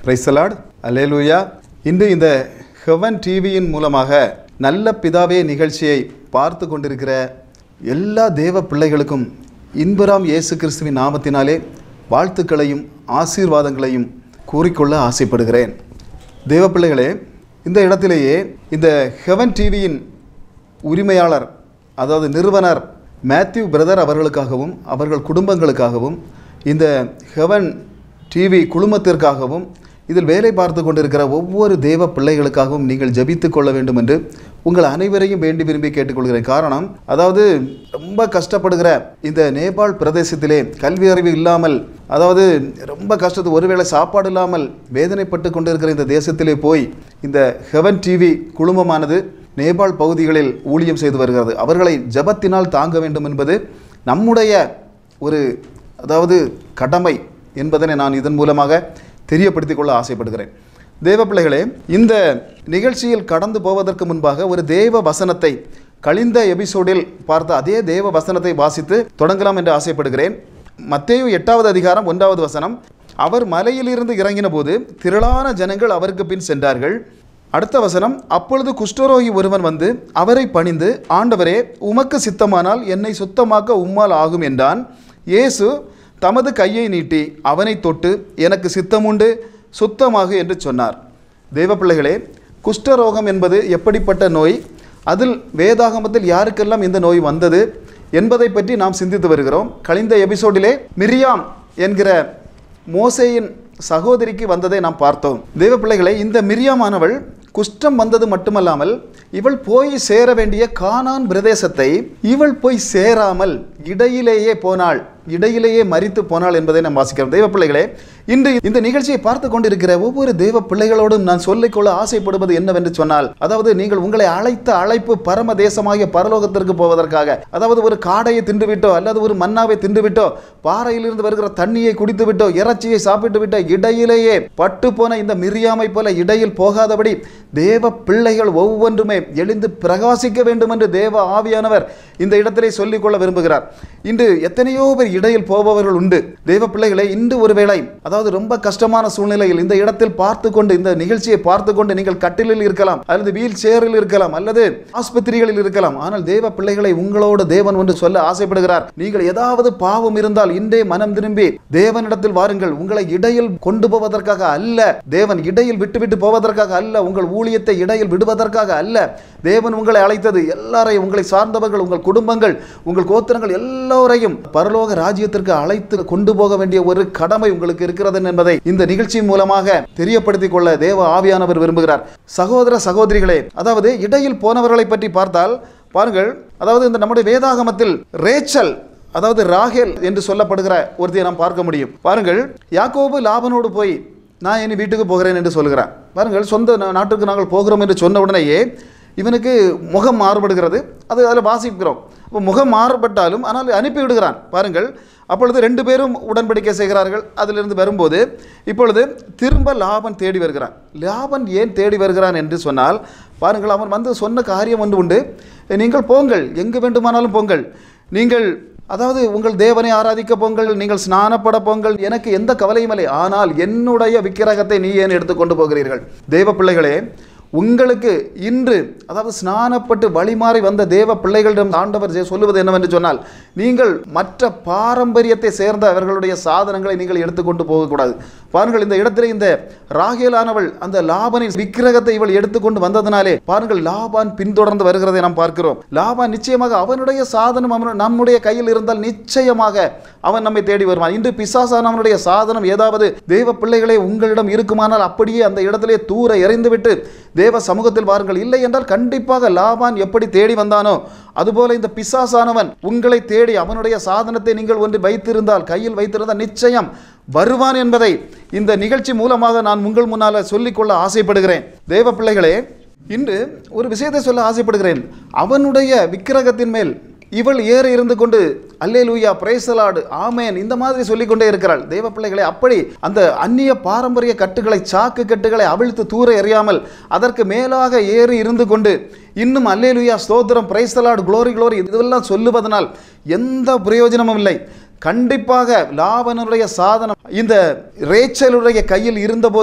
பிரைசலாட் alleluia இன்று இந்த heaven டிவியின் மூலமாக நல்ல பிதாவே நிகழ்ச்சியை பார்த்து கொண்டிருக்கிற எல்லா தேவ பிள்ளைகளுக்கும் இன்பராம் இயேசு கிறிஸ்துவின் நாமத்தினாலே வாழ்த்துக்களையும் ஆசீர்வாதங்களையும் கூறிக்கொள்ள ஆசைப்படுகிறேன் தேவ பிள்ளைகளே இந்த இடத்திலேயே இந்த ஹெவன் டிவியின் உரிமையாளர் அதாவது நிறுவனர் மேத்யூ பிரதர் அவர்களுக்காகவும் அவர்கள் குடும்பங்களுக்காகவும் இந்த ஹெவன் டிவி குழுமத்திற்காகவும் இதில் வேலை பார்த்து கொண்டிருக்கிற ஒவ்வொரு தேவ பிள்ளைகளுக்காகவும் நீங்கள் ஜெபித்துக் கொள்ள வேண்டும் என்று உங்கள் அனைவரையும் வேண்டி விரும்பி கேட்டுக்கொள்கிறேன் காரணம் அதாவது ரொம்ப கஷ்டப்படுகிற இந்த நேபாள் பிரதேசத்திலே கல்வி அறிவு இல்லாமல் அதாவது ரொம்ப கஷ்டத்து ஒருவேளை சாப்பாடு இல்லாமல் வேதனைப்பட்டு கொண்டிருக்கிற இந்த தேசத்திலே போய் இந்த ஹெவன் டிவி குழுமமானது நேபாள் பகுதிகளில் ஊழியம் செய்து வருகிறது அவர்களை ஜபத்தினால் தாங்க வேண்டும் என்பது நம்முடைய ஒரு அதாவது கடமை என்பதனை நான் இதன் மூலமாக தெரியப்படுத்திக் கொள்ள ஆசைப்படுகிறேன் தேவ பிள்ளைகளே இந்த நிகழ்ச்சியில் கடந்து போவதற்கு முன்பாக ஒரு தேவ வசனத்தை கழிந்த எபிசோடில் பார்த்த அதே தேவ வசனத்தை வாசித்து தொடங்கலாம் என்று ஆசைப்படுகிறேன் மத்தேயு எட்டாவது அதிகாரம் ஒன்றாவது வசனம் அவர் மலையிலிருந்து இறங்கின போது திரளான ஜனங்கள் அவருக்கு பின் சென்றார்கள் அடுத்த வசனம் அப்பொழுது குஷ்டரோகி ஒருவன் வந்து அவரை பணிந்து ஆண்டவரே உமக்கு சித்தமானால் என்னை சுத்தமாக்க உம்மால் ஆகும் என்றான் இயேசு தமது கையை நீட்டி அவனை தொட்டு எனக்கு சித்தமுண்டு சுத்தமாகு என்று சொன்னார் தெய்வ பிள்ளைகளே குஷ்டரோகம் என்பது எப்படிப்பட்ட நோய் அதில் வேதாகமத்தில் யாருக்கெல்லாம் இந்த நோய் வந்தது என்பதை பற்றி நாம் சிந்தித்து வருகிறோம் கழிந்த எபிசோடிலே மிரியாம் என்கிற மோசேயின் சகோதரிக்கு வந்ததை நாம் பார்த்தோம் தெய்வ பிள்ளைகளை இந்த மிரியாமானவள் குஷ்டம் வந்தது மட்டுமல்லாமல் இவள் போய் சேர வேண்டிய கானான் பிரதேசத்தை இவள் போய் சேராமல் இடையிலேயே போனாள் இடையிலேயே மறித்து போனாள் என்பதை நாம் வாசிக்கிறோம் தெய்வ பிள்ளைகளே இன்று இந்த நிகழ்ச்சியை பார்த்து கொண்டிருக்கிற ஒவ்வொரு தெய்வ பிள்ளைகளோடும் நான் சொல்லிக்கொள்ள ஆசைப்படுவது என்னவென்று சொன்னால் அதாவது நீங்கள் உங்களை அழைத்த அழைப்பு பரம தேசமாகிய பரலோகத்திற்கு போவதற்காக அதாவது ஒரு காடையை தின்றுவிட்டோ அல்லது ஒரு மன்னாவை தின்றுவிட்டோ பாறையிலிருந்து வருகிற தண்ணியை குடித்து விட்டோ இறைச்சியை சாப்பிட்டு விட்டோ இடையிலேயே பட்டு போன இந்த மிரியாமை போல இடையில் போகாதபடி தேவ பிள்ளைகள் ஒவ்வொன்றுமே எழுந்து பிரகாசிக்க வேண்டும் என்று தேவ ஆவியானவர் இந்த இடத்திலே சொல்லிக்கொள்ள விரும்புகிறார் இன்று எத்தனையோ பேர் இடையில் போபவர்கள் உண்டு தேவ பிள்ளைகளை இன்று ஒருவேளை அதாவது ரொம்ப கஷ்டமான சூழ்நிலையில் இந்த இடத்தில் பார்த்து கொண்டு இந்த நிகழ்ச்சியை பார்த்து கொண்டு நீங்கள் கட்டிலில் இருக்கலாம் அல்லது வீல் சேரில் இருக்கலாம் அல்லது ஆஸ்பத்திரிகளில் இருக்கலாம் ஆனால் தேவ பிள்ளைகளை உங்களோடு தேவன் ஒன்று சொல்ல ஆசைப்படுகிறார் நீங்கள் ஏதாவது பாவம் இருந்தால் இன்றே மனம் திரும்பி தேவனிடத்தில் வாருங்கள் உங்களை இடையில் கொண்டு போவதற்காக அல்ல தேவன் இடையில் விட்டுவிட்டு போவதற்காக அல்ல உங்கள் ஊழியத்தை இடையில் விடுவதற்காக அல்ல தேவன் உங்களை அழைத்தது எல்லாரையும் உங்களை சார்ந்தவர்கள் உங்கள் குடும்பங்கள் உங்கள் கோத்திரங்கள் எல்லோரையும் பரலோக ராஜ்யத்திற்கு அழைத்து கொண்டு போக வேண்டிய ஒரு கடமை உங்களுக்கு இருக்கிறது என்பதை இந்த நிகழ்ச்சியின் மூலமாக தெரியப்படுத்திக் கொள்ள தேவ ஆவியானவர் விரும்புகிறார் சகோதர சகோதரிகளே அதாவது இடையில் போனவர்களை பற்றி பார்த்தால் பாருங்கள் அதாவது இந்த நம்முடைய வேதாகமத்தில் ரேச்சல் அதாவது ராகேல் என்று சொல்லப்படுகிற ஒருத்தையை நாம் பார்க்க முடியும் பாருங்கள் யாக்கோபு லாபனோடு போய் நான் இனி வீட்டுக்கு போகிறேன் என்று சொல்கிறான் பாருங்கள் சொந்த நா- நாட்டுக்கு நாங்கள் போகிறோம் என்று சொன்ன உடனேயே இவனுக்கு முகம் மாறுபடுகிறது அது அதில் வாசிக்கிறோம் அப்போ முகம் மாறுபட்டாலும் ஆனால் அனுப்பி விடுகிறான் பாருங்கள் அப்பொழுது ரெண்டு பேரும் உடன்படிக்கை செய்கிறார்கள் அதிலிருந்து வரும்போது இப்பொழுது திரும்ப லாபன் தேடி வருகிறான் லாபன் ஏன் தேடி வருகிறான் என்று சொன்னால் பாருங்கள் அவன் வந்து சொன்ன காரியம் ஒன்று உண்டு நீங்கள் போங்கள் எங்கு வேண்டுமானாலும் போங்கள் நீங்கள் அதாவது உங்கள் தேவனை ஆராதிக்க போங்கள் நீங்கள் ஸ்நானப்பட போங்கள் எனக்கு எந்த கவலையும் இல்லை ஆனால் என்னுடைய விக்கிரகத்தை நீ ஏன் எடுத்துக்கொண்டு போகிறீர்கள் தேவ பிள்ளைகளே உங்களுக்கு இன்று அதாவது ஸ்நானப்பட்டு வழிமாறி வந்த தேவ பிள்ளைகளிடம் ஆண்டவர் ஜெ- சொல்லுவது என்னவென்று சொன்னால் நீங்கள் மற்ற பாரம்பரியத்தை சேர்ந்த அவர்களுடைய சாதனங்களை நீங்கள் எடுத்துக்கொண்டு போகக்கூடாது பாருங்கள் இந்த இடத்திலே இந்த ராகேலானவள் அந்த லாபனின் விக்கிரகத்தை இவள் எடுத்துக்கொண்டு வந்ததினாலே பாருங்கள் லாபான் பின்தொடர்ந்து வருகிறதை நாம் பார்க்கிறோம் லாபான் நிச்சயமாக அவனுடைய சாதனம் அவன் நம்முடைய கையில் இருந்தால் நிச்சயமாக அவன் நம்மை தேடி வருவான் இன்று பிசாசானவனுடைய சாதனம் ஏதாவது தேவ பிள்ளைகளே உங்களிடம் இருக்குமானால் அப்படியே அந்த இடத்திலே தூர எறிந்துவிட்டு தேவ சமூகத்தில் வாருங்கள் இல்லை என்றால் கண்டிப்பாக லாபான் எப்படி தேடி வந்தானோ அதுபோல இந்த பிசாசானவன் உங்களை தேடி அவனுடைய சாதனத்தை நீங்கள் ஒன்று வைத்திருந்தால் கையில் வைத்திருந்தால் நிச்சயம் வருவான் என்பதை இந்த நிகழ்ச்சி மூலமாக நான் உங்கள் முன்னால் சொல்லிக்கொள்ள ஆசைப்படுகிறேன் தேவ பிள்ளைகளே இன்று ஒரு விஷயத்தை சொல்ல ஆசைப்படுகிறேன் அவனுடைய விக்கிரகத்தின் மேல் இவள் ஏற இருந்து கொண்டு அல்லே லூயா பிரேசலாடு ஆமேன் இந்த மாதிரி சொல்லிக்கொண்டே இருக்கிறாள் தெய்வ பிள்ளைகளை அப்படி அந்த அந்நிய பாரம்பரிய கட்டுகளை சாக்கு கட்டுகளை அவிழ்த்து தூர எறியாமல் அதற்கு மேலாக ஏறி இருந்து கொண்டு இன்னும் அல்லே லூயா ஸ்தோத்திரம் பிரைசலாடு குளோரி குளோரி இதுவெல்லாம் சொல்லுவதனால் எந்த பிரயோஜனமும் இல்லை கண்டிப்பாக லாபனுடைய சாதனம் இந்த ரேச்சலுடைய கையில் இருந்தபோது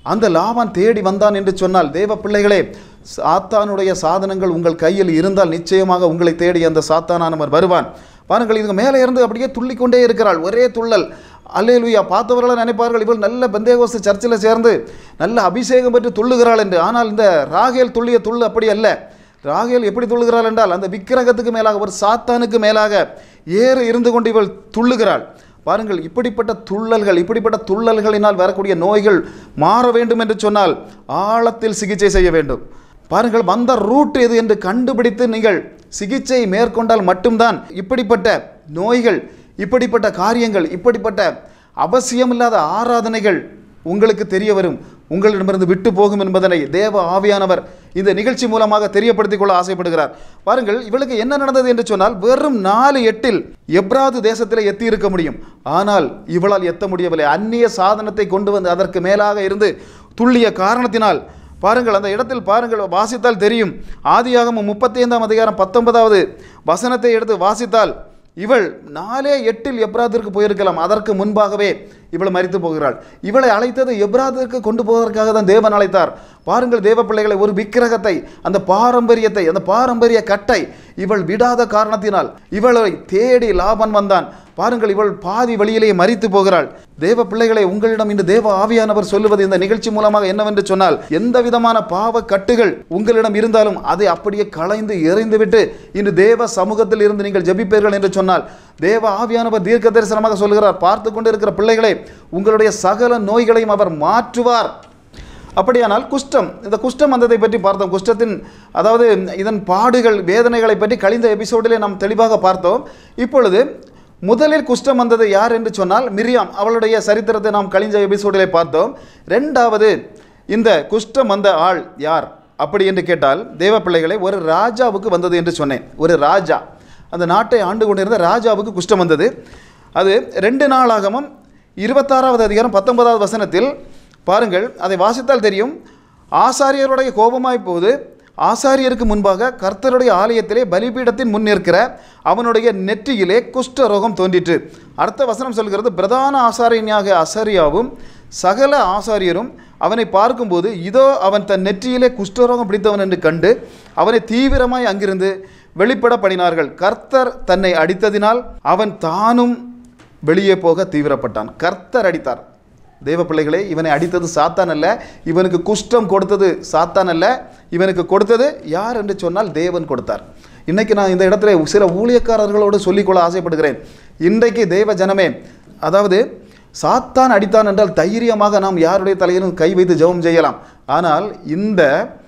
அந்த லாபான் தேடி வந்தான் என்று சொன்னால் தேவ பிள்ளைகளே சாத்தானுடைய சாதனங்கள் உங்கள் கையில் இருந்தால் நிச்சயமாக உங்களை தேடி அந்த சாத்தானானவர் வருவான் பாருங்கள் இதுக்கு மேலே இருந்து அப்படியே துள்ளிக்கொண்டே இருக்கிறாள் ஒரே துள்ளல் அல்லேலுயா பார்த்தவர்கள் நினைப்பார்கள் இவள் நல்ல பெந்தேகோஸ்து சர்ச்சில் சேர்ந்து நல்ல அபிஷேகம் பெற்று துள்ளுகிறாள் என்று ஆனால் இந்த ராகேல் துள்ளிய துள்ளு அப்படி அல்ல ராகேல் எப்படி துள்ளுகிறாள் என்றால் அந்த விக்கிரகத்துக்கு மேலாக ஒரு சாத்தானுக்கு மேலாக ஏறு இருந்து கொண்டு இவள் துள்ளுகிறாள் பாருங்கள் இப்படிப்பட்ட துள்ளல்கள் இப்படிப்பட்ட துள்ளல்களினால் வரக்கூடிய நோய்கள் மாற வேண்டும் என்று சொன்னால் ஆழத்தில் சிகிச்சை செய்ய வேண்டும் பாருங்கள் வந்த ரூட் எது என்று கண்டுபிடித்து நீங்கள் சிகிச்சை மேற்கொண்டால் மட்டும்தான் இப்படிப்பட்ட நோய்கள் இப்படிப்பட்ட காரியங்கள் இப்படிப்பட்ட அவசியமில்லாத ஆராதனைகள் உங்களுக்கு தெரிய வரும் உங்களிடமிருந்து விட்டு போகும் என்பதனை தேவ ஆவியானவர் இந்த நிகழ்ச்சி மூலமாக தெரியப்படுத்திக் கொள்ள ஆசைப்படுகிறார் பாருங்கள் இவளுக்கு என்ன நடந்தது என்று சொன்னால் வெறும் நாலு எட்டில் எப்ராது தேசத்தில் எத்தி இருக்க முடியும் ஆனால் இவளால் எத்த முடியவில்லை அந்நிய சாதனத்தை கொண்டு வந்து அதற்கு மேலாக இருந்து துள்ளிய காரணத்தினால் பாருங்கள் அந்த இடத்தில் பாருங்கள் வாசித்தால் தெரியும் ஆதியாகமம் முப்பத்தி ஐந்தாம் அதிகாரம் பத்தொன்பதாவது வசனத்தை எடுத்து வாசித்தால் இவள் நாலே எட்டில் எப்ராத்திற்கு போயிருக்கலாம் அதற்கு முன்பாகவே இவள் மரித்து போகிறாள் இவளை அழைத்தது எப்ராத்திற்கு கொண்டு போவதற்காக தான் தேவன் அழைத்தார் பாருங்கள் தேவ பிள்ளைகளை ஒரு விக்கிரகத்தை அந்த பாரம்பரியத்தை அந்த பாரம்பரிய கட்டை இவள் விடாத காரணத்தினால் இவளை தேடி லாபன் வந்தான் பாருங்கள் இவள் பாதி வழியிலேயே மரித்து போகிறாள் தேவ பிள்ளைகளை உங்களிடம் இந்த தேவ ஆவியானவர் சொல்லுவது இந்த நிகழ்ச்சி மூலமாக என்னவென்று சொன்னால் எந்த விதமான பாவ கட்டுகள் உங்களிடம் இருந்தாலும் அதை அப்படியே களைந்து எறிந்துவிட்டு இன்று தேவ சமூகத்தில் இருந்து நீங்கள் ஜெபிப்பீர்கள் என்று சொன்னால் தேவ ஆவியானவர் தீர்க்க தரிசனமாக சொல்கிறார் பார்த்து கொண்டு இருக்கிற பிள்ளைகளே உங்களுடைய சகல நோய்களையும் அவர் மாற்றுவார் அப்படியானால் குஷ்டம் இந்த குஷ்டம் வந்ததை பற்றி பார்த்தோம் குஷ்டத்தின் அதாவது இதன் பாடுகள் வேதனைகளை பற்றி கழிந்த எபிசோடிலே நாம் தெளிவாக பார்த்தோம் இப்பொழுது முதலில் குஷ்டம் வந்தது யார் என்று சொன்னால் மிரியாம் அவளுடைய சரித்திரத்தை நாம் கழிஞ்ச எபிசோடிலே பார்த்தோம் ரெண்டாவது இந்த குஷ்டம் வந்த ஆள் யார் அப்படி என்று கேட்டால் தேவ பிள்ளைகளை ஒரு ராஜாவுக்கு வந்தது என்று சொன்னேன் ஒரு ராஜா அந்த நாட்டை ஆண்டு கொண்டிருந்த ராஜாவுக்கு குஷ்டம் வந்தது அது ரெண்டு நாளாகமும் இருபத்தாறாவது அதிகாரம் பத்தொன்பதாவது வசனத்தில் பாருங்கள் அதை வாசித்தால் தெரியும் ஆசாரியருடைய கோபமாய் போது ஆசாரியருக்கு முன்பாக கர்த்தருடைய ஆலயத்திலே பலிபீடத்தின் முன் நிற்கிற அவனுடைய நெற்றியிலே குஷ்ட ரோகம் தோன்றிற்று அடுத்த வசனம் சொல்கிறது பிரதான ஆசாரியனாக அசரியாவும் சகல ஆசாரியரும் அவனை பார்க்கும்போது இதோ அவன் தன் நெற்றியிலே குஷ்டரோகம் பிடித்தவன் என்று கண்டு அவனை தீவிரமாய் அங்கிருந்து வெளிப்பட பண்ணினார்கள் கர்த்தர் தன்னை அடித்ததினால் அவன் தானும் வெளியே போக தீவிரப்பட்டான் கர்த்தர் அடித்தார் தேவ பிள்ளைகளே இவனை அடித்தது சாத்தான் அல்ல இவனுக்கு குஷ்டம் கொடுத்தது சாத்தான் அல்ல இவனுக்கு கொடுத்தது யார் என்று சொன்னால் தேவன் கொடுத்தார் இன்னைக்கு நான் இந்த இடத்துல சில ஊழியக்காரர்களோடு சொல்லிக்கொள்ள ஆசைப்படுகிறேன் இன்றைக்கு தேவ ஜனமே அதாவது சாத்தான் அடித்தான் என்றால் தைரியமாக நாம் யாருடைய தலையிலும் கை வைத்து ஜெபம் செய்யலாம் ஆனால் இந்த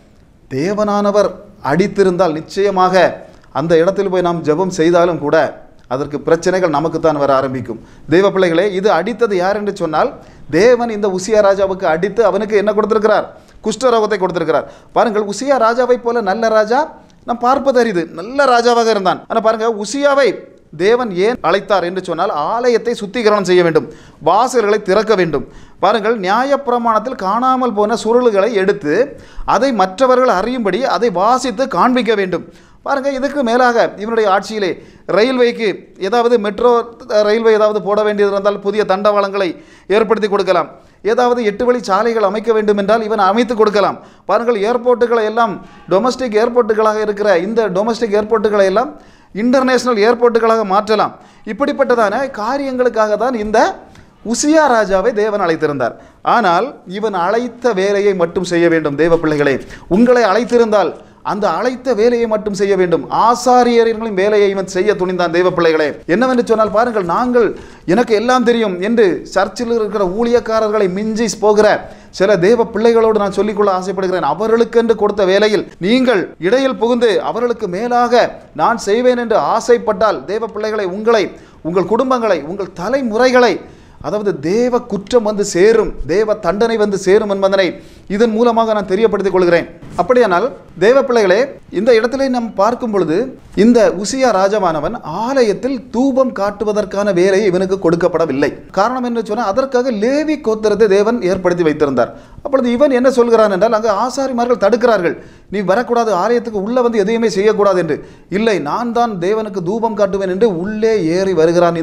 தேவனானவர் அடித்திருந்தால் நிச்சயமாக அந்த இடத்தில் போய் நாம் ஜெபம் செய்தாலும் கூட அதற்கு பிரச்சனைகள் நமக்குத்தான் வர ஆரம்பிக்கும் தெய்வ பிள்ளைகளே இது அடித்தது யார் என்று சொன்னால் தேவன் இந்த உசியா ராஜாவுக்கு அடித்து அவனுக்கு என்ன கொடுத்திருக்கிறார் குஷ்டரோகத்தை கொடுத்திருக்கிறார் பாருங்கள் உசியா ராஜாவை போல நல்ல ராஜா நாம் பார்ப்பது அரிது நல்ல ராஜாவாக இருந்தான் ஆனால் பாருங்க உசியாவை தேவன் ஏன் அழைத்தார் என்று சொன்னால் ஆலயத்தை சுத்திகரணம் செய்ய வேண்டும் வாசல்களை திறக்க வேண்டும் பாருங்கள் நியாயப்பிரமாணத்தில் காணாமல் போன சுருள்களை எடுத்து அதை மற்றவர்கள் அறியும்படி அதை வாசித்து காண்பிக்க வேண்டும் பாருங்க இதுக்கு மேலாக இவனுடைய ஆட்சியிலே ரயில்வேக்கு ஏதாவது மெட்ரோ ரயில்வே ஏதாவது போட வேண்டியது இருந்தால் புதிய தண்டவாளங்களை ஏற்படுத்தி கொடுக்கலாம் ஏதாவது எட்டு வழி சாலைகள் அமைக்க வேண்டும் என்றால் இவன் அமைத்து கொடுக்கலாம் பாருங்கள் ஏர்போர்ட்டுகளை எல்லாம் டொமஸ்டிக் ஏர்போர்ட்டுகளாக இருக்கிற இந்த டொமஸ்டிக் ஏர்போர்ட்டுகளை எல்லாம் இன்டர்நேஷனல் ஏர்போர்ட்டுகளாக மாற்றலாம் இப்படிப்பட்டதான காரியங்களுக்காக தான் இந்த உசியா ராஜாவை தேவன் அழைத்திருந்தார் ஆனால் இவன் அழைத்த வேலையை மட்டும் செய்ய வேண்டும் தேவ பிள்ளைகளே உங்களை அழைத்திருந்தால் அந்த அழைத்த வேலையை மட்டும் செய்ய வேண்டும் ஆசாரியர்களின் வேலையை இவன் செய்ய துணிந்தான் தேவ பிள்ளைகளே என்னவென்று சொன்னால் பாருங்கள் நாங்கள் எனக்கு எல்லாம் தெரியும் என்று சர்ச்சில் இருக்கிற ஊழியக்காரர்களை மிஞ்சி போகிற சில தேவ பிள்ளைகளோடு நான் சொல்லிக்கொள்ள ஆசைப்படுகிறேன் அவர்களுக்கென்று கொடுத்த வேலையில் நீங்கள் இடையில் புகுந்து அவர்களுக்கு மேலாக நான் செய்வேன் என்று ஆசைப்பட்டால் தேவ பிள்ளைகளை உங்களை உங்கள் குடும்பங்களை உங்கள் தலைமுறைகளை அதாவது தேவ குற்றம் வந்து சேரும் தேவ தண்டனை வந்து சேரும் என்பதனை இதன் மூலமாக நான் தெரியப்படுத்திக் கொள்கிறேன் அப்படியானால் தேவ பிள்ளைகளே இந்த இடத்திலே நாம் பார்க்கும் பொழுது இந்த உசியா ராஜாவானவன் ஆலயத்தில் தூபம் காட்டுவதற்கான வேலை இவனுக்கு கொடுக்கப்படவில்லை காரணம் என்று சொன்னால் அதற்காக லேவி கோத்திரத்தை தேவன் ஏற்படுத்தி வைத்திருந்தார் அப்பொழுது இவன் என்ன சொல்கிறான் என்றால் அங்கு ஆசாரிமார்கள் தடுக்கிறார்கள் நீ வரக்கூடாது ஆலயத்துக்கு உள்ளே வந்து எதையுமே செய்யக்கூடாது என்று இல்லை நான் தான் தேவனுக்கு தூபம் காட்டுவேன் என்று உள்ளே ஏறி வருகிறான் இந்த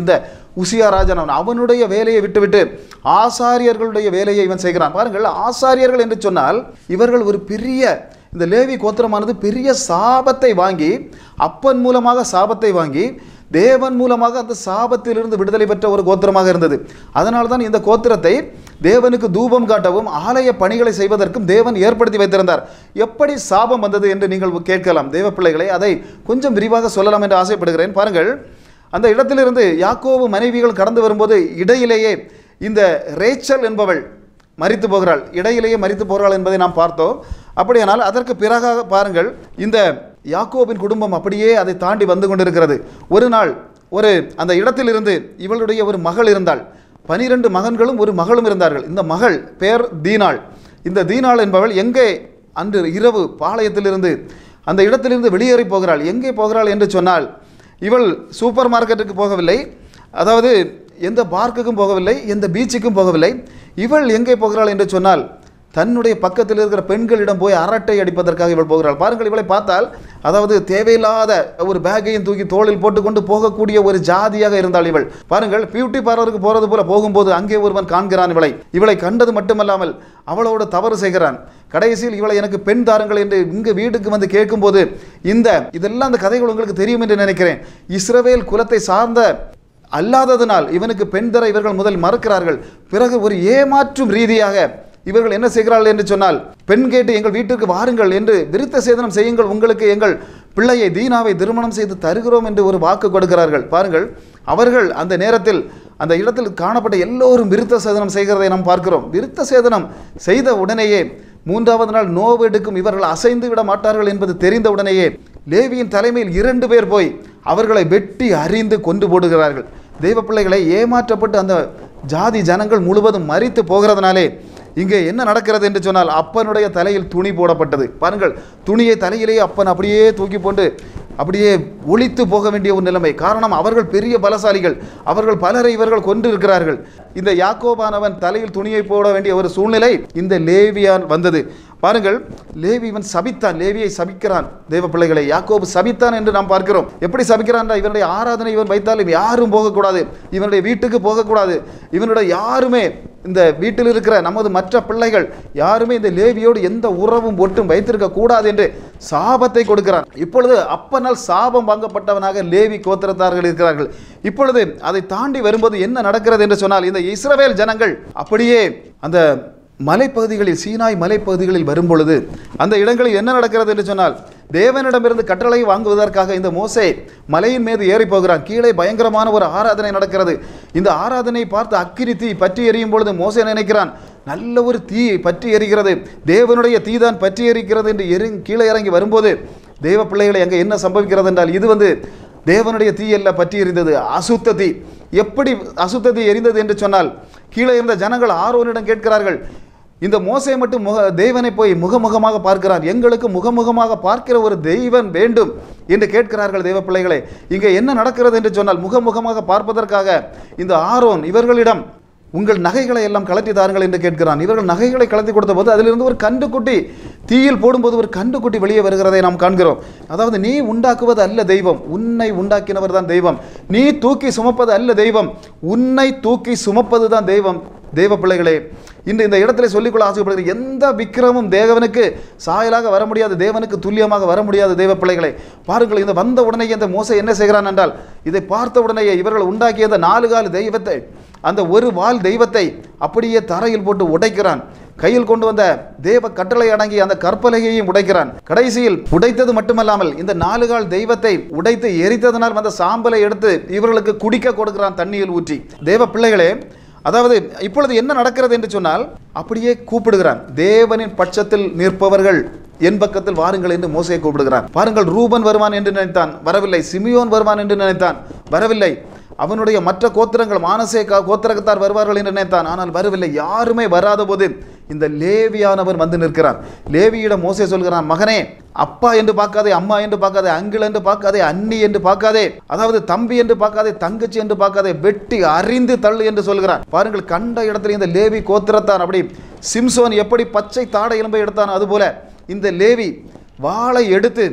உசியா ராஜன் அவன் அவனுடைய வேலையை விட்டுவிட்டு ஆசாரியர்களுடைய வேலையை இவன் செய்கிறான் பாருங்கள் ஆசாரியர்கள் என்று சொன்னால் இவர்கள் ஒரு பெரிய இந்த லேவி கோத்திரமானது பெரிய சாபத்தை வாங்கி அப்பன் மூலமாக சாபத்தை வாங்கி தேவன் மூலமாக அந்த சாபத்திலிருந்து விடுதலை பெற்ற ஒரு கோத்திரமாக இருந்தது அதனால தான் இந்த கோத்திரத்தை தேவனுக்கு தூபம் காட்டவும் ஆலய பணிகளை செய்வதற்கும் தேவன் ஏற்படுத்தி வைத்திருந்தார் எப்படி சாபம் வந்தது என்று நீங்கள் கேட்கலாம் தேவ பிள்ளைகளை அதை கொஞ்சம் விரிவாக சொல்லலாம் என்று ஆசைப்படுகிறேன் பாருங்கள் அந்த இடத்திலிருந்து யாக்கோவு மனைவிகள் கடந்து வரும்போது இடையிலேயே இந்த ரேச்சல் என்பவள் மரித்து போகிறாள் இடையிலேயே மரித்து போகிறாள் என்பதை நாம் பார்த்தோம் அப்படியானால் அதற்கு பிறகாக பாருங்கள் இந்த யாக்கோபின் குடும்பம் அப்படியே அதை தாண்டி வந்து கொண்டிருக்கிறது ஒரு நாள் ஒரு அந்த இடத்திலிருந்து இவளுடைய ஒரு மகள் இருந்தாள் பனிரெண்டு மகன்களும் ஒரு மகளும் இருந்தார்கள் இந்த மகள் பேர் தீனாள் இந்த தீனாள் என்பவள் எங்கே அன்று இரவு பாளையத்திலிருந்து அந்த இடத்திலிருந்து வெளியேறி போகிறாள் எங்கே போகிறாள் என்று சொன்னால் இவள் சூப்பர் மார்க்கெட்டுக்கு போகவில்லை அதாவது எந்த பார்க்குக்கும் போகவில்லை எந்த பீச்சுக்கும் போகவில்லை இவள் எங்கே போகிறாள் என்று சொன்னால் தன்னுடைய பக்கத்தில் இருக்கிற பெண்களிடம் போய் அரட்டை அடிப்பதற்காக இவள் போகிறாள் பாருங்கள் இவளை பார்த்தால் அதாவது தேவையில்லாத ஒரு பேக்கையும் தூக்கி தோளில் போட்டுக்கொண்டு போகக்கூடிய ஒரு ஜாதியாக இருந்தாள் இவள் பாருங்கள் பியூட்டி பார்லருக்கு போகிறது போல போகும்போது அங்கே ஒருவன் காண்கிறான் இவளை இவளை கண்டது மட்டுமல்லாமல் அவளோடு தவறு செய்கிறான் கடைசியில் இவளை எனக்கு பெண் தாருங்கள் என்று இங்கு வீட்டுக்கு வந்து கேட்கும்போது இந்த இதெல்லாம் அந்த கதைகள் உங்களுக்கு தெரியும் என்று நினைக்கிறேன் இஸ்ரவேல் குலத்தை சார்ந்த அல்லாததனால் இவனுக்கு பெண் தர இவர்கள் முதல் மறுக்கிறார்கள் பிறகு ஒரு ஏமாற்றும் ரீதியாக இவர்கள் என்ன செய்கிறார்கள் என்று சொன்னால் பெண் கேட்டு எங்கள் வீட்டுக்கு வாருங்கள் என்று விருத்த சேதனம் செய்யுங்கள் உங்களுக்கு எங்கள் பிள்ளையை தீனாவை திருமணம் செய்து தருகிறோம் என்று ஒரு வாக்கு கொடுக்கிறார்கள் பாருங்கள் அவர்கள் அந்த நேரத்தில் அந்த இடத்தில் காணப்பட்ட எல்லோரும் விருத்த சேதனம் செய்கிறதை நாம் பார்க்கிறோம் விருத்த சேதனம் செய்த உடனேயே மூன்றாவது நாள் நோவு எடுக்கும் இவர்கள் அசைந்து விட மாட்டார்கள் என்பது தெரிந்த உடனேயே லேவியின் தலைமையில் இரண்டு பேர் போய் அவர்களை வெட்டி அறிந்து கொண்டு போடுகிறார்கள் தெய்வ பிள்ளைகளை ஏமாற்றப்பட்டு அந்த ஜாதி ஜனங்கள் முழுவதும் மறித்து போகிறதுனாலே இங்கே என்ன நடக்கிறது என்று சொன்னால் அப்பனுடைய தலையில் துணி போடப்பட்டது பாருங்கள் துணியை தலையிலேயே அப்பன் அப்படியே தூக்கி போட்டு அப்படியே ஒழித்து போக வேண்டிய ஒரு நிலைமை காரணம் அவர்கள் பெரிய பலசாலிகள் அவர்கள் பலரை இவர்கள் கொன்று இருக்கிறார்கள் இந்த யாக்கோபானவன் தலையில் துணியை போட வேண்டிய ஒரு சூழ்நிலை இந்த லேவியான் வந்தது பாருங்கள் லேவி இவன் சபித்தான் லேவியை சபிக்கிறான் தேவ பிள்ளைகளை யாக்கோபு சபித்தான் என்று நாம் பார்க்கிறோம் எப்படி சபிக்கிறான் இவனுடைய ஆராதனை இவன் வைத்தாலும் யாரும் போகக்கூடாது இவனுடைய வீட்டுக்கு போகக்கூடாது இவனுடைய யாருமே இந்த வீட்டில் இருக்கிற நமது மற்ற பிள்ளைகள் யாருமே இந்த லேவியோடு எந்த உறவும் ஒட்டும் வைத்திருக்க கூடாது என்று சாபத்தை கொடுக்கிறான் இப்பொழுது அப்பனால் சாபம் வாங்கப்பட்டவனாக லேவி கோத்திரத்தார்கள் இருக்கிறார்கள் இப்பொழுது அதை தாண்டி வரும்போது என்ன நடக்கிறது என்று சொன்னால் இந்த இஸ்ரவேல் ஜனங்கள் அப்படியே அந்த மலைப்பகுதிகளில் சீனாய் மலைப்பகுதிகளில் வரும்பொழுது அந்த இடங்களில் என்ன நடக்கிறது என்று சொன்னால் தேவனிடமிருந்து கட்டளை வாங்குவதற்காக இந்த மோசே மலையின் மீது ஏறி போகிறான் கீழே பயங்கரமான ஒரு ஆராதனை நடக்கிறது இந்த ஆராதனை பார்த்து அக்கினி தீ பற்றி எரியும் பொழுது மோசே நினைக்கிறான் நல்ல ஒரு தீ பற்றி எரிகிறது தேவனுடைய தீதான் பற்றி எரிக்கிறது என்று எரி கீழே இறங்கி வரும்போது தேவ பிள்ளைகளை அங்கே என்ன சம்பவிக்கிறது என்றால் இது வந்து தேவனுடைய தீ அல்ல பற்றி எரிந்தது அசுத்த தீ எப்படி அசுத்த தீ எரிந்தது என்று சொன்னால் கீழே இருந்த ஜனங்கள் ஆரோனிடம் கேட்கிறார்கள் இந்த மோசை மட்டும் முக தெய்வனை போய் முகமுகமாக பார்க்கிறார் எங்களுக்கு முகமுகமாக பார்க்கிற ஒரு தெய்வன் வேண்டும் என்று கேட்கிறார்கள் தெய்வ பிள்ளைகளே இங்கே என்ன நடக்கிறது என்று சொன்னால் முகமுகமாக பார்ப்பதற்காக இந்த ஆரோன் இவர்களிடம் உங்கள் நகைகளை எல்லாம் கலட்டி தாருங்கள் என்று கேட்கிறான் இவர்கள் நகைகளை கலத்தி கொடுத்த போது அதிலிருந்து ஒரு கண்டுக்குட்டி தீயில் போடும்போது ஒரு கண்டுக்குட்டி வெளியே வருகிறதை நாம் காண்கிறோம் அதாவது நீ உண்டாக்குவது அல்ல தெய்வம் உன்னை உண்டாக்கினவர் தான் தெய்வம் நீ தூக்கி சுமப்பது அல்ல தெய்வம் உன்னை தூக்கி சுமப்பது தான் தெய்வம் தெய்வ பிள்ளைகளே இன்று இந்த இடத்துல சொல்லிக்கொள்ள ஆசைப்படுகிற எந்த விக்கிரமும் தேவனுக்கு சாயலாக வர முடியாது தேவனுக்கு துல்லியமாக வர முடியாது தெய்வ பிள்ளைகளை பாருங்கள் இந்த வந்த உடனே இந்த மோசை என்ன செய்கிறான் என்றால் இதை பார்த்த உடனேயே இவர்கள் உண்டாக்கிய அந்த நாலு கால் தெய்வத்தை அந்த ஒரு வால் தெய்வத்தை அப்படியே தரையில் போட்டு உடைக்கிறான் கையில் கொண்டு வந்த தேவ கட்டளை அடங்கி அந்த கற்பலகையையும் உடைக்கிறான் கடைசியில் உடைத்தது மட்டுமல்லாமல் இந்த நாலு கால் தெய்வத்தை உடைத்து எரித்ததனால் வந்த சாம்பலை எடுத்து இவர்களுக்கு குடிக்க கொடுக்கிறான் தண்ணியில் ஊற்றி தேவ பிள்ளைகளே அதாவது இப்பொழுது என்ன நடக்கிறது என்று சொன்னால் அப்படியே கூப்பிடுகிறான் தேவனின் பட்சத்தில் நிற்பவர்கள் என் பக்கத்தில் வாருங்கள் என்று மோசையை கூப்பிடுகிறான் பாருங்கள் ரூபன் வருவான் என்று நினைத்தான் வரவில்லை சிமியோன் வருவான் என்று நினைத்தான் வரவில்லை அவனுடைய மற்ற கோத்திரங்கள் மானசே கா- கோத்திரத்தார் வருவார்கள் என்று நினைத்தான் ஆனால் வரவில்லை யாருமே வராத போது இந்த லேவியானவன் வந்து நிற்கிறான் லேவியிடம் மோசே சொல்கிறான் மகனே அப்பா என்று பார்க்காதே அம்மா என்று பார்க்காதே அங்கிள் என்று பார்க்காதே அண்ணி என்று பார்க்காதே அதாவது தம்பி என்று பார்க்காதே தங்கச்சி என்று பார்க்காதே வெட்டி அறிந்து தள்ளு என்று சொல்கிறான் பாருங்கள் கண்ட இடத்துல இந்த லேவி கோத்திரத்தான் அப்படி சிம்சோன் எப்படி பச்சை தாடை எலும்பை எடுத்தான் அதுபோல இந்த லேவி வாளை எடுத்து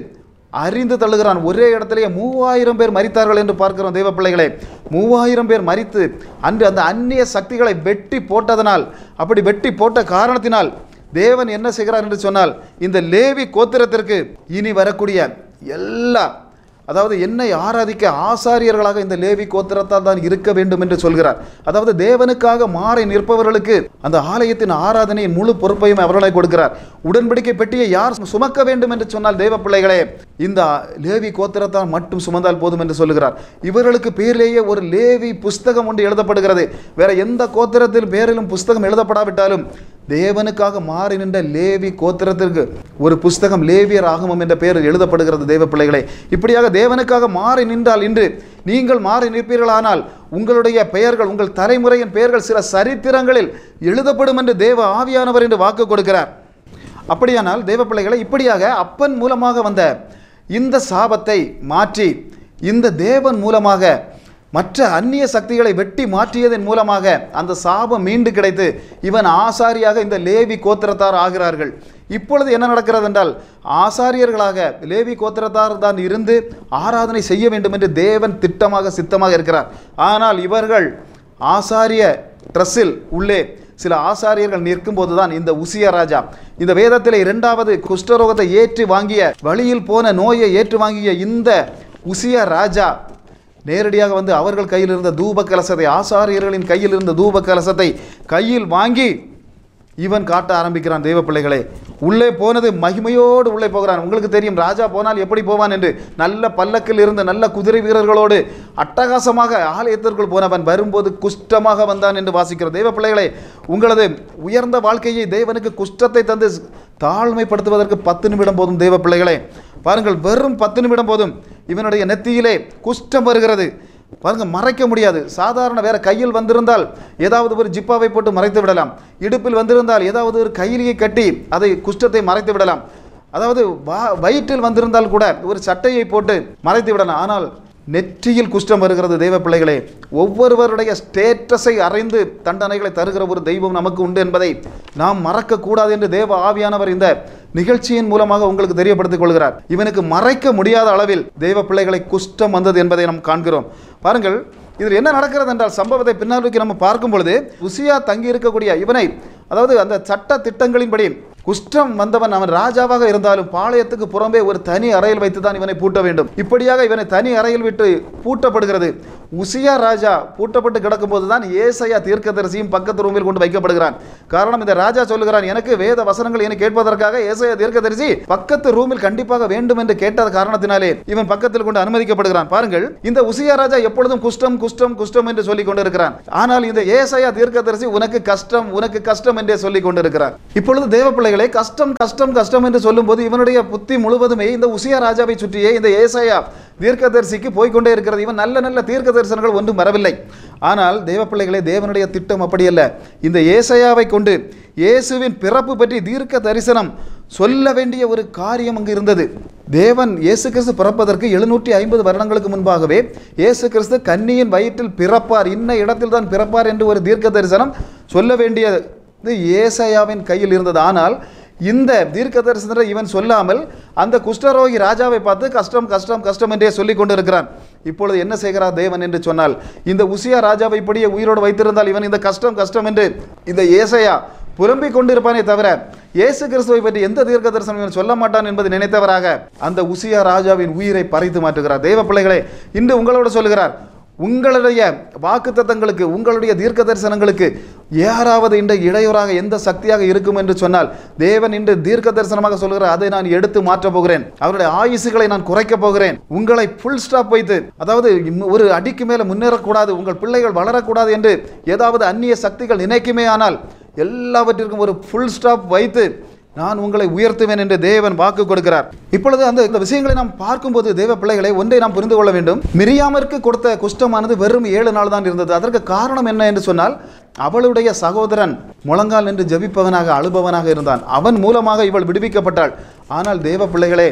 அறிந்து தள்ளுகிறான் ஒரே இடத்திலேயே மூவாயிரம் பேர் மரித்தார்கள் என்று பார்க்கிறோம் தெய்வ பிள்ளைகளே மூவாயிரம் பேர் மரித்து அன்று அந்த அந்நிய சக்திகளை வெட்டி போட்டதனால் அப்படி வெட்டி போட்ட காரணத்தினால் தேவன் என்ன செய்கிறார் என்று சொன்னால் இந்த லேவி கோத்திரத்திற்கு இனி வரக்கூடிய எல்லா அதாவது என்னை ஆராதிக்க ஆசாரியர்களாக இந்த லேவி கோத்திரத்தால் தான் இருக்க வேண்டும் என்று சொல்கிறார் அதாவது தேவனுக்காக மாறி நிற்பவர்களுக்கு அந்த ஆலயத்தின் ஆராதனையின் முழு பொறுப்பையும் அவர்களை கொடுக்கிறார் உடன்படிக்கை பெட்டியை யார் சுமக்க வேண்டும் என்று சொன்னால் தேவ பிள்ளைகளே இந்த லேவி கோத்திரத்தால் மட்டும் சுமந்தால் போதும் என்று சொல்லுகிறார் இவர்களுக்கு பேரிலேயே ஒரு லேவி புஸ்தகம் ஒன்று எழுதப்படுகிறது வேற எந்த கோத்திரத்தில் பேரிலும் புஸ்தகம் எழுதப்படாவிட்டாலும் தேவனுக்காக மாறி நின்ற லேவி கோத்திரத்திற்கு ஒரு புஸ்தகம் லேவியர் ஆகமம் என்ற பெயர் எழுதப்படுகிறது தேவ பிள்ளைகளே இப்படியாக தேவனுக்காக மாறி நின்றால் இன்று நீங்கள் மாறி நிற்பீர்களானால் உங்களுடைய பெயர்கள் உங்கள் தலைமுறையின் பெயர்கள் சில சரித்திரங்களில் எழுதப்படும் என்று தேவ ஆவியானவர் என்று வாக்கு கொடுக்கிறார் அப்படியானால் தேவ பிள்ளைகளை இப்படியாக அப்பன் மூலமாக வந்த இந்த சாபத்தை மாற்றி இந்த தேவன் மூலமாக மற்ற அந்நிய சக்திகளை வெட்டி மாற்றியதன் மூலமாக அந்த சாபம் மீண்டு கிடைத்து இவன் ஆசாரியாக இந்த லேவி கோத்திரத்தார் ஆகிறார்கள் இப்பொழுது என்ன நடக்கிறது என்றால் ஆசாரியர்களாக லேவி கோத்திரத்தார் தான் இருந்து ஆராதனை செய்ய வேண்டும் என்று தேவன் திட்டமாக சித்தமாக இருக்கிறார் ஆனால் இவர்கள் ஆசாரிய ட்ரெஸ்ஸில் உள்ளே சில ஆசாரியர்கள் நிற்கும் போதுதான் இந்த உசிய ராஜா இந்த வேதத்தில் இரண்டாவது குஷ்டரோகத்தை ஏற்றி வாங்கிய வழியில் போன நோயை ஏற்று வாங்கிய இந்த உசிய ராஜா நேரடியாக வந்து அவர்கள் கையில் இருந்த தூப கலசத்தை ஆசாரியர்களின் கையில் இருந்த தூப கலசத்தை கையில் வாங்கி இவன் காட்ட ஆரம்பிக்கிறான் தெய்வ பிள்ளைகளே உள்ளே போனது மகிமையோடு உள்ளே போகிறான் உங்களுக்கு தெரியும் ராஜா போனால் எப்படி போவான் என்று நல்ல பல்லக்கில் இருந்த நல்ல குதிரை வீரர்களோடு அட்டகாசமாக ஆலயத்திற்குள் போனவன் வரும்போது குஷ்டமாக வந்தான் என்று வாசிக்கிறோம் தெய்வ பிள்ளைகளே உங்களது உயர்ந்த வாழ்க்கையை தேவனுக்கு குஷ்டத்தை தந்து தாழ்மைப்படுத்துவதற்கு பத்து நிமிடம் போதும் தெய்வ பிள்ளைகளே பாருங்கள் வெறும் பத்து நிமிடம் போதும் இவனுடைய நெத்தியிலே குஷ்டம் வருகிறது பாருங்க மறைக்க முடியாது சாதாரண வேற கையில் வந்திருந்தால் ஏதாவது ஒரு ஜிப்பாவை போட்டு மறைத்து விடலாம் இடுப்பில் வந்திருந்தால் ஏதாவது ஒரு கைலியை கட்டி அதை குஷ்டத்தை மறைத்து விடலாம் அதாவது வா- வயிற்றில் வந்திருந்தால் கூட ஒரு சட்டையை போட்டு மறைத்து விடலாம் ஆனால் நெற்றியில் குஷ்டம் வருகிறது தெய்வ பிள்ளைகளே ஒவ்வொருவருடைய ஸ்டேட்டஸை அறிந்து தண்டனைகளை தருகிற ஒரு தெய்வம் நமக்கு உண்டு என்பதை நாம் மறக்கக்கூடாது என்று தேவ ஆவியானவர் இந்த நிகழ்ச்சியின் மூலமாக உங்களுக்கு தெரியப்படுத்திக் கொள்கிறார் இவனுக்கு மறைக்க முடியாத அளவில் தெய்வ பிள்ளைகளை குஷ்டம் வந்தது என்பதை நாம் காண்கிறோம் பாருங்கள் இதில் என்ன நடக்கிறது என்றால் சம்பவத்தை பின்னால் நோக்கி நம்ம பார்க்கும் பொழுது உசியா தங்கி இருக்கக்கூடிய இவனை அதாவது அந்த சட்ட திட்டங்களின்படி குஷ்டம் வந்தவன் அவன் ராஜாவாக இருந்தாலும் பாளையத்துக்கு புறம்பே ஒரு தனி அறையில் வைத்து தான் இவனை பூட்ட வேண்டும் இப்படியாக இவனை தனி அறையில் விட்டு பூட்டப்படுகிறது உசியா ராஜா பூட்டப்பட்டு கிடக்கும்போது தான் ஏசையா தீர்க்கதரிசியும் பக்கத்து ரூமில் கொண்டு வைக்கப்படுகிறான் காரணம் இந்த ராஜா சொல்லுகிறான் எனக்கு வேத வசனங்கள் என கேட்பதற்காக ஏசையா தீர்க்கதரிசி பக்கத்து ரூமில் கண்டிப்பாக வேண்டும் என்று கேட்ட காரணத்தினாலே இவன் பக்கத்தில் கொண்டு அனுமதிக்கப்படுகிறான் பாருங்கள் இந்த உசியா ராஜா எப்பொழுதும் குஷ்டம் குஷ்டம் குஷ்டம் என்று சொல்லிக் கொண்டிருக்கிறான் ஆனால் இந்த ஏசையா தீர்க்கதரிசி உனக்கு கஷ்டம் உனக்கு கஷ்டம் என்றே சொல்லிக் கொண்டிருக்கிறார் இப்பொழுது தேவ பிள்ளைகளே கஷ்டம் கஷ்டம் கஷ்டம் என்று சொல்லும்போது இவனுடைய புத்தி முழுவதுமே இந்த உசியா ராஜாவை சுற்றியே இந்த ஏசாயா தீர்க்கதரிசிக்கு போய்க்கொண்டே இருக்கிறது இவன் நல்ல நல்ல தீர்க்க தரிசனங்கள் ஒன்றும் வரவில்லை ஆனால் தேவ பிள்ளைகளே தேவனுடைய திட்டம் அப்படியல்ல இந்த ஏசாயாவை கொண்டு இயேசுவின் பிறப்பு பற்றி தீர்க்க தரிசனம் சொல்ல வேண்டிய ஒரு காரியம் அங்கு இருந்தது தேவன் இயேசு கிறிஸ்து பிறப்பதற்கு எழுநூற்றி ஐம்பது வருடங்களுக்கு முன்பாகவே இயேசு கிறிஸ்து கன்னியின் வயிற்றில் பிறப்பார் இன்ன இடத்தில் தான் பிறப்பார் என்று ஒரு தீர்க்க தரிசனம் சொல்ல வேண்டியது ஏசாயாவின் கையில் இருந்தது ஆனால் இந்த தீர்க்க தரிசனத்தை இவன் சொல்லாமல் அந்த குஷ்டரோகி ராஜாவை பார்த்து கஷ்டம் கஷ்டம் கஷ்டம் என்றே சொல்லிக் கொண்டிருக்கிறான் இப்பொழுது என்ன செய்கிறார் தேவன் என்று சொன்னால் இந்த உசியா ராஜாவை இப்படியே உயிரோடு வைத்திருந்தால் இவன் இந்த கஷ்டம் கஷ்டம் என்று இந்த ஏசையா புலம்பிக் கொண்டிருப்பானே தவிர இயேசு கிறிஸ்துவை பற்றி எந்த தீர்க்க தரிசனம் இவன் சொல்ல மாட்டான் என்பது நினைத்தவராக அந்த உசியா ராஜாவின் உயிரை பறித்து மாற்றுகிறார் தேவ பிள்ளைகளே இன்று உங்களோடு சொல்லுகிறார் உங்களுடைய வாக்குத்தத்தங்களுக்கு உங்களுடைய தீர்க்க தரிசனங்களுக்கு யாராவது இன்று இடையூறாக எந்த சக்தியாக இருக்கும் என்று சொன்னால் தேவன் இன்று தீர்க்க தரிசனமாக சொல்கிறார் அதை நான் எடுத்து மாற்றப் போகிறேன் அவருடைய ஆயுசுகளை நான் குறைக்கப் போகிறேன் உங்களை ஃபுல் ஸ்டாப் வைத்து அதாவது இம்- ஒரு அடிக்கு மேலே முன்னேறக்கூடாது உங்கள் பிள்ளைகள் வளரக்கூடாது என்று ஏதாவது அந்நிய சக்திகள் நினைக்குமே ஆனால் எல்லாவற்றிற்கும் ஒரு ஃபுல் ஸ்டாப் வைத்து நான் உங்களை உயர்த்துவேன் என்று தேவன் வாக்கு கொடுக்கிறார் இப்பொழுது அந்த இந்த விஷயங்களை நாம் பார்க்கும்போது தேவ பிள்ளைகளை ஒன்றை நாம் புரிந்து கொள்ள வேண்டும் மிரியாமிற்கு கொடுத்த குஷ்டமானது வெறும் ஏழு நாள் தான் இருந்தது அதற்கு காரணம் என்ன என்று சொன்னால் அவளுடைய சகோதரன் முழங்கால் நின்று ஜெபிப்பவனாக அழுபவனாக இருந்தான் அவன் மூலமாக இவள் விடுவிக்கப்பட்டாள் ஆனால் தேவ பிள்ளைகளே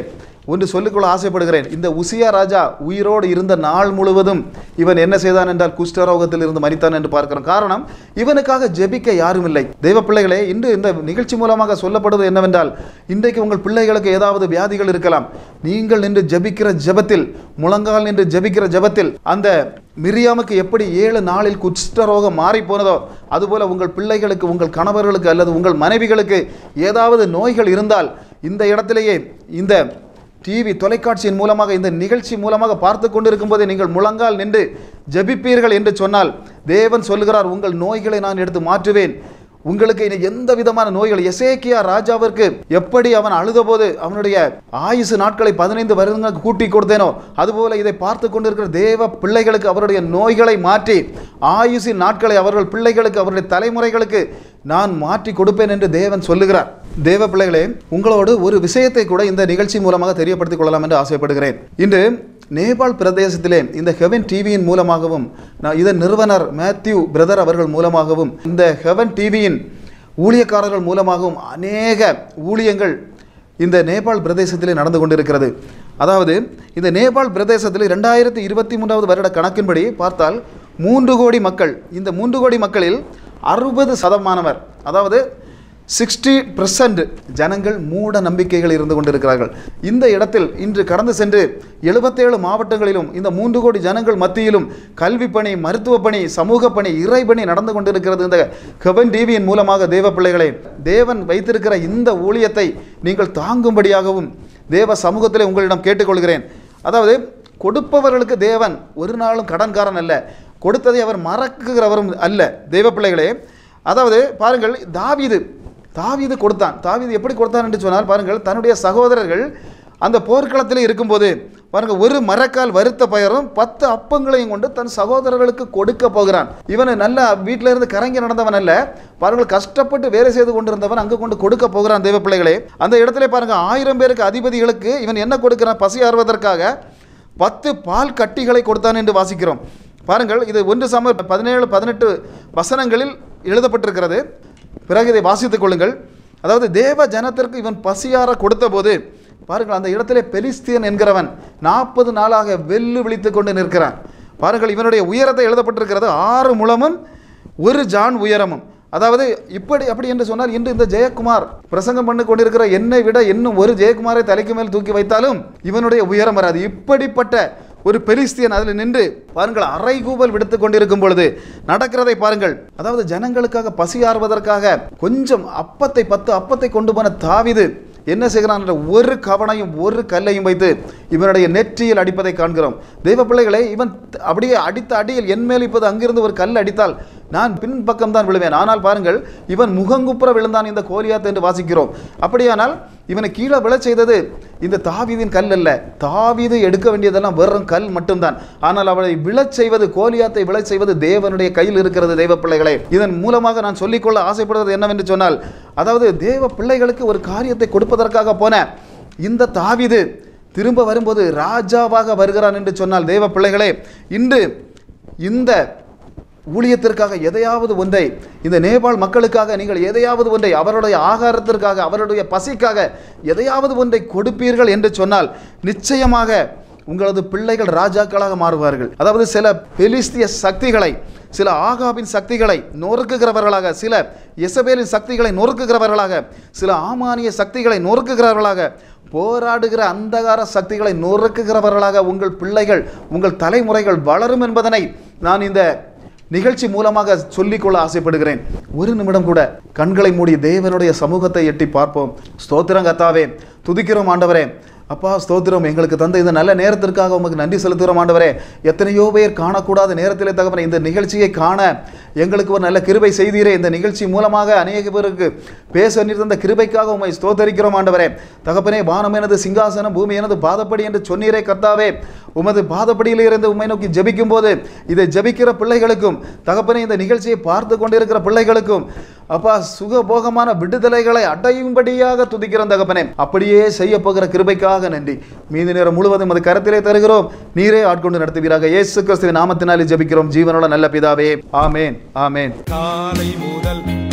ஒன்று சொல்லிக்கொள்ள ஆசைப்படுகிறேன் இந்த உசியா ராஜா உயிரோடு இருந்த நாள் முழுவதும் இவன் என்ன செய்தான் என்றால் குஷ்டரோகத்தில் இருந்து மரித்தான் என்று பார்க்கிறோம் காரணம் இவனுக்காக ஜெபிக்க யாரும் இல்லை தெய்வ பிள்ளைகளே இன்று இந்த நிகழ்ச்சி மூலமாக சொல்லப்படுவது என்னவென்றால் இன்றைக்கு உங்கள் பிள்ளைகளுக்கு ஏதாவது வியாதிகள் இருக்கலாம் நீங்கள் நின்று ஜெபிக்கிற ஜெபத்தில் முழங்கால் நின்று ஜெபிக்கிற ஜெபத்தில் அந்த மிரியாமுக்கு எப்படி ஏழு நாளில் குஷ்டரோகம் மாறி போனதோ அதுபோல உங்கள் பிள்ளைகளுக்கு உங்கள் கணவர்களுக்கு அல்லது உங்கள் மனைவிகளுக்கு ஏதாவது நோய்கள் இருந்தால் இந்த இடத்திலேயே இந்த டிவி தொலைக்காட்சியின் மூலமாக இந்த நிகழ்ச்சி மூலமாக பார்த்து கொண்டிருக்கும் போதே நீங்கள் முழங்கால் நின்று ஜெபிப்பீர்கள் என்று சொன்னால் தேவன் சொல்லுகிறார் உங்கள் நோய்களை நான் எடுத்து மாற்றுவேன் உங்களுக்கு இனி எந்த விதமான நோய்கள் எசேக்கியா ராஜாவிற்கு எப்படி அவன் அழுதபோது அவனுடைய ஆயுசு நாட்களை பதினைந்து வருடங்களுக்கு கூட்டி கொடுத்தேனோ அதுபோல இதை பார்த்து கொண்டிருக்கிற தேவ பிள்ளைகளுக்கு அவருடைய நோய்களை மாற்றி ஆயுசின் நாட்களை அவர்கள் பிள்ளைகளுக்கு அவருடைய தலைமுறைகளுக்கு நான் மாற்றி கொடுப்பேன் என்று தேவன் சொல்லுகிறார் தேவ பிள்ளைகளே உங்களோடு ஒரு விஷயத்தை கூட இந்த நிகழ்ச்சி மூலமாக தெரியப்படுத்திக் கொள்ளலாம் என்று ஆசைப்படுகிறேன் இன்று நேபாள் பிரதேசத்திலே இந்த ஹெவன் டிவியின் மூலமாகவும் நான் இதன் நிறுவனர் மேத்யூ பிரதர் அவர்கள் மூலமாகவும் இந்த ஹெவன் டிவியின் ஊழியக்காரர்கள் மூலமாகவும் அநேக ஊழியங்கள் இந்த நேபாள் பிரதேசத்திலே நடந்து கொண்டிருக்கிறது அதாவது இந்த நேபாள் பிரதேசத்தில் ரெண்டாயிரத்தி இருபத்தி மூன்றாவது வருட கணக்கின்படி பார்த்தால் மூன்று கோடி மக்கள் இந்த மூன்று கோடி மக்களில் அறுபது சதமானவர் அதாவது சிக்ஸ்டி பர்சன்ட் ஜனங்கள் மூட நம்பிக்கைகள் இருந்து கொண்டிருக்கிறார்கள் இந்த இடத்தில் இன்று கடந்து சென்று எழுபத்தேழு மாவட்டங்களிலும் இந்த மூன்று கோடி ஜனங்கள் மத்தியிலும் கல்வி பணி மருத்துவ பணி சமூக பணி இறை பணி நடந்து கொண்டிருக்கிறது இந்த கவன் டிவியின் மூலமாக தேவ பிள்ளைகளே தேவன் வைத்திருக்கிற இந்த ஊழியத்தை நீங்கள் தாங்கும்படியாகவும் தேவ சமூகத்திலே உங்களிடம் கேட்டுக்கொள்கிறேன் அதாவது கொடுப்பவர்களுக்கு தேவன் ஒரு நாளும் கடன்காரன் அல்ல கொடுத்ததை அவர் மறக்குகிறவரும் அல்ல தெய்வ பிள்ளைகளே அதாவது பாருங்கள் தாவீது தாவீது கொடுத்தான் தாவீது எப்படி கொடுத்தான் என்று சொன்னால் பாருங்கள் தன்னுடைய சகோதரர்கள் அந்த போர்க்களத்தில் இருக்கும்போது பாருங்கள் ஒரு மரக்கால் வறுத்த பயரும் பத்து அப்பங்களையும் கொண்டு தன் சகோதரர்களுக்கு கொடுக்க போகிறான் இவன் நல்ல வீட்டில இருந்து கரங்கி நடந்தவன் அல்ல பாருங்கள் கஷ்டப்பட்டு வேலை செய்து கொண்டிருந்தவன் அங்கு கொண்டு கொடுக்க போகிறான் தெய்வ பிள்ளைகளே அந்த இடத்துல பாருங்க ஆயிரம் பேருக்கு அதிபதிகளுக்கு இவன் என்ன கொடுக்கிறான் பசி ஆறுவதற்காக பத்து பால் கட்டிகளை கொடுத்தான் என்று வாசிக்கிறோம் பாருங்கள் இது ஒன்று சம பதினேழு பதினெட்டு வசனங்களில் எழுதப்பட்டிருக்கிறது பிறகு இதை வாசித்துக் கொள்ளுங்கள் அதாவது தேவ ஜனத்திற்கு இவன் பசியார கொடுத்தபோது பாருங்கள் அந்த இடத்திலே பெலிஸ்தியன் என்கிறவன் நாற்பது நாளாக வெல்லு விழித்துக் கொண்டு நிற்கிறான் பாருங்கள் இவனுடைய உயரத்தை எழுதப்பட்டிருக்கிறது ஆறு முழமும் ஒரு ஜான் உயரமும் அதாவது இப்படி அப்படி என்று சொன்னால் இன்று இந்த ஜெயக்குமார் பிரசங்கம் பண்ணி கொண்டிருக்கிற என்னை விட இன்னும் ஒரு ஜெயக்குமாரை தலைக்கு மேல் தூக்கி வைத்தாலும் இவனுடைய உயரம் வராது இப்படிப்பட்ட ஒரு பெலிஸ்தியன் அதில் நின்று பாருங்கள் அறைகூவல் விடுத்து கொண்டிருக்கும் பொழுது நடக்கிறதை பாருங்கள் அதாவது ஜனங்களுக்காக பசி ஆறுவதற்காக கொஞ்சம் அப்பத்தை பத்து அப்பத்தை கொண்டு போன தாவிது என்ன செய்கிறான் என்ற ஒரு கவனையும் ஒரு கல்லையும் வைத்து இவனுடைய நெற்றியில் அடிப்பதை காண்கிறோம் தெய்வ பிள்ளைகளை இவன் அப்படியே அடித்த அடியில் என் மேல் இப்போது அங்கிருந்து ஒரு கல் அடித்தால் நான் பின்பக்கம் தான் விழுவேன் ஆனால் பாருங்கள் இவன் முகங்குப்புற விழுந்தான் இந்த கோலியாத் என்று வாசிக்கிறோம் அப்படியானால் இவனை கீழே விழச் செய்தது இந்த தாவீதின் கல் அல்ல தாவீது எடுக்க வேண்டியதெல்லாம் வெறும் கல் மட்டும்தான் ஆனால் அவளை விழச் செய்வது கோலியாத்தை விழச் செய்வது தேவனுடைய கையில் இருக்கிறது தெய்வ பிள்ளைகளே இதன் மூலமாக நான் சொல்லிக்கொள்ள ஆசைப்படுவது என்னவென்று சொன்னால் அதாவது தேவ பிள்ளைகளுக்கு ஒரு காரியத்தை கொடுப்பதற்காக போன இந்த தாவீது திரும்ப வரும்போது ராஜாவாக வருகிறான் என்று சொன்னால் தேவ பிள்ளைகளே இன்று இந்த ஊழியத்திற்காக எதையாவது ஒன்றை இந்த நேபாள் மக்களுக்காக நீங்கள் எதையாவது ஒன்றை அவருடைய ஆகாரத்திற்காக அவருடைய பசிக்காக எதையாவது ஒன்றை கொடுப்பீர்கள் என்று சொன்னால் நிச்சயமாக உங்களது பிள்ளைகள் ராஜாக்களாக மாறுவார்கள் அதாவது சில பெலிஸ்திய சக்திகளை சில ஆகாபின் சக்திகளை நொறுக்குகிறவர்களாக சில எசபேலின் சக்திகளை நொறுக்குகிறவர்களாக சில ஆமானிய சக்திகளை நொறுக்குகிறவர்களாக போராடுகிற அந்தகார சக்திகளை நொறுக்குகிறவர்களாக உங்கள் பிள்ளைகள் உங்கள் தலைமுறைகள் வளரும் என்பதனை நான் இந்த நிகழ்ச்சி மூலமாக சொல்லிக்கொள்ள ஆசைப்படுகிறேன் ஒரு நிமிடம் கூட கண்களை மூடி தேவனுடைய சமூகத்தை எட்டி பார்ப்போம் ஸ்தோத்திரம் கத்தாவே துதிக்கிறோம் ஆண்டவரே அப்பா ஸ்தோத்திரம் எங்களுக்கு தந்த இந்த நல்ல நேரத்திற்காக உமக்கு நன்றி செலுத்துகிறோம் ஆண்டவரே எத்தனையோ பேர் காணக்கூடாத நேரத்திலே தகவனை இந்த நிகழ்ச்சியை காண எங்களுக்கு ஒரு நல்ல கிருபை செய்தீரே இந்த நிகழ்ச்சி மூலமாக அநேக பேருக்கு பேச நிறுத்த கிருபைக்காக உம்மை ஸ்தோத்தரிக்கிறோம் ஆண்டவரே தகப்பனே வானம் எனது சிங்காசனம் பூமி எனது பாதப்படி என்று சொன்னீரே கர்த்தாவே உமது பாதப்படியில் இருந்து உம்மை நோக்கி ஜெபிக்கும் போது இதை ஜெபிக்கிற பிள்ளைகளுக்கும் தகப்பனே இந்த நிகழ்ச்சியை பார்த்து கொண்டிருக்கிற பிள்ளைகளுக்கும் அப்பா சுகபோகமான விடுதலைகளை அடையும்படியாக துதிக்கிறோம் தகப்பனே அப்படியே செய்ய போகிற கிருபைக்காக நன்றி மீதி நேரம் முழுவதும் அது கரத்திலே தருகிறோம் நீரே ஆட்கொண்டு நடத்துவீராக இயேசு கிறிஸ்துவின் நாமத்தினாலே ஜெபிக்கிறோம் ஜீவனோட நல்ல பிதாவே ஆமேன் ஆமேன் காலை முதல்